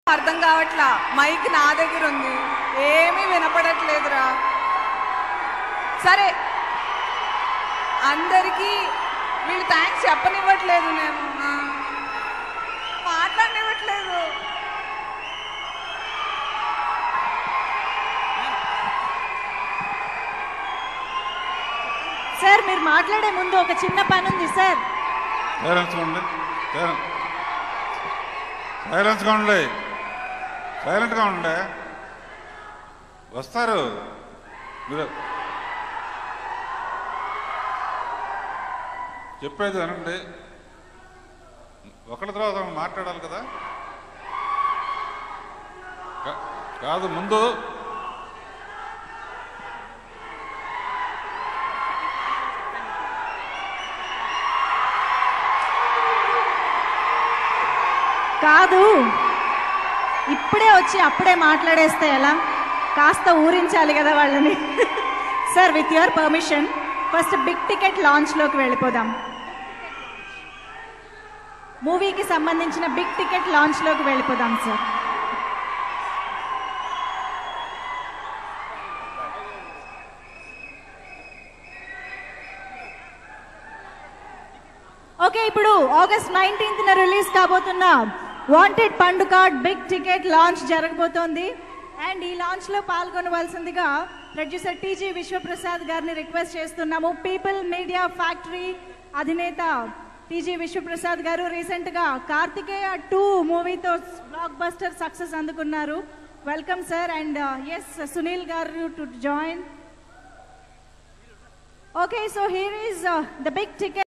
అర్థం కావట్లా మైక్ నా దగ్గర ఉంది ఏమీ వినపడట్లేదురా సరే అందరికీ వీళ్ళు థ్యాంక్స్ చెప్పనివ్వట్లేదు నేను ఆ. మాట్లాడనివ్వట్లేదు సార్ మీరు మాట్లాడే ముందు ఒక చిన్న పని ఉంది సార్ సైలెన్స్గా ఉండండి సైలెన్స్ సైలెన్స్గా ఉండండి సైలెంట్గా ఉండండి వస్తారు మీరు చెప్పేది వినండి ఒకరి తర్వాత ఒకరు మాట్లాడాలి కదా కా- కాదు ముందు కాదు ఇప్పుడే వచ్చి అప్పుడే మాట్లాడేస్తే ఎలా కాస్త ఊరించాలి కదా వాళ్ళని sir with your permission first big ticket లాంచ్లోకి వెళ్ళిపోదాం మూవీకి సంబంధించిన బిగ్ టికెట్ లాంచ్లోకి వెళ్ళిపోదాం సార్ ఓకే ఇప్పుడు ఆగస్ట్ నైన్టీన్త్ రిలీజ్ కాబోతున్న వాంటెడ్ పండుగ బిగ్ టికెట్ లాంచ్ జరగబోతోంది అండ్ ఈ లాంచ్ లో పాల్గొనవలసిందిగా ప్రొడ్యూసర్ టీజీ విశ్వప్రసాద్ గారిని రిక్వెస్ట్ చేస్తున్నాము పీపుల్ మీడియా ఫ్యాక్టరీ అధినేత టీజీ విశ్వప్రసాద్ గారు రీసెంట్ గా కార్తికేయ టూ మూవీతో బ్లాక్ బస్టర్ సక్సెస్ అందుకున్నారు welcome sir and S Sunil garu to join okay so here is the big ticket